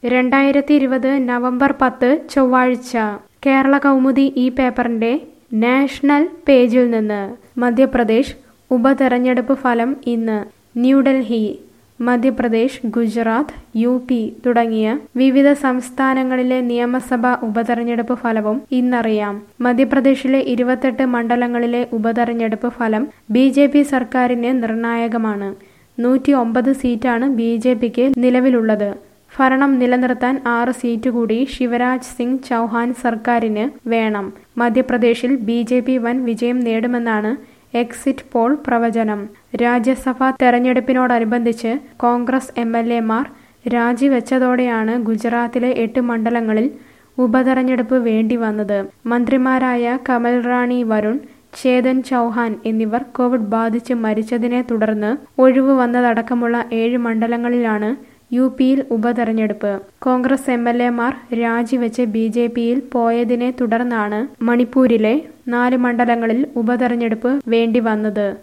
രണ്ടായിരത്തി ഇരുപത് നവംബർ പത്ത് ചൊവ്വാഴ്ച കേരള കൗമുദി ഈ പേപ്പറിന്റെ നാഷണൽ പേജിൽ നിന്ന് മധ്യപ്രദേശ് ഉപതെരഞ്ഞെടുപ്പ് ഫലം ഇന്ന് ന്യൂഡൽഹി മധ്യപ്രദേശ് ഗുജറാത്ത് യു പി തുടങ്ങിയ വിവിധ സംസ്ഥാനങ്ങളിലെ നിയമസഭാ ഉപതെരഞ്ഞെടുപ്പ് ഫലവും ഇന്നറിയാം മധ്യപ്രദേശിലെ ഇരുപത്തെട്ട് മണ്ഡലങ്ങളിലെ ഉപതെരഞ്ഞെടുപ്പ് ഫലം ബി ജെ പി സർക്കാരിന് നിർണായകമാണ് നൂറ്റി ഒമ്പത് സീറ്റാണ് ബി ജെ പിക്ക് നിലവിലുള്ളത് ഭരണം നിലനിർത്താൻ ആറ് സീറ്റ് കൂടി ശിവരാജ് സിംഗ് ചൗഹാൻ സർക്കാരിന് വേണം മധ്യപ്രദേശിൽ ബി ജെ പി വൻ വിജയം നേടുമെന്നാണ് എക്സിറ്റ് പോൾ പ്രവചനം രാജ്യസഭാ തെരഞ്ഞെടുപ്പിനോടനുബന്ധിച്ച് കോൺഗ്രസ് എം എൽ എമാർ രാജിവെച്ചതോടെയാണ് ഗുജറാത്തിലെ എട്ട് മണ്ഡലങ്ങളിൽ ഉപതെരഞ്ഞെടുപ്പ് വേണ്ടി വന്നത് മന്ത്രിമാരായ കമൽ റാണി വരുൺ ചേതൻ ചൗഹാൻ എന്നിവർ കോവിഡ് ബാധിച്ച് മരിച്ചതിനെ തുടർന്ന് ഒഴിവ് വന്നതടക്കമുള്ള ഏഴ് മണ്ഡലങ്ങളിലാണ് യു പിയിൽ ഉപതെരഞ്ഞെടുപ്പ് കോൺഗ്രസ് എം എൽ എമാർ രാജിവെച്ച് ബി ജെ പിയിൽ പോയതിനെ തുടർന്നാണ് മണിപ്പൂരിലെ നാല് മണ്ഡലങ്ങളിൽ ഉപതെരഞ്ഞെടുപ്പ് വേണ്ടി വന്നത്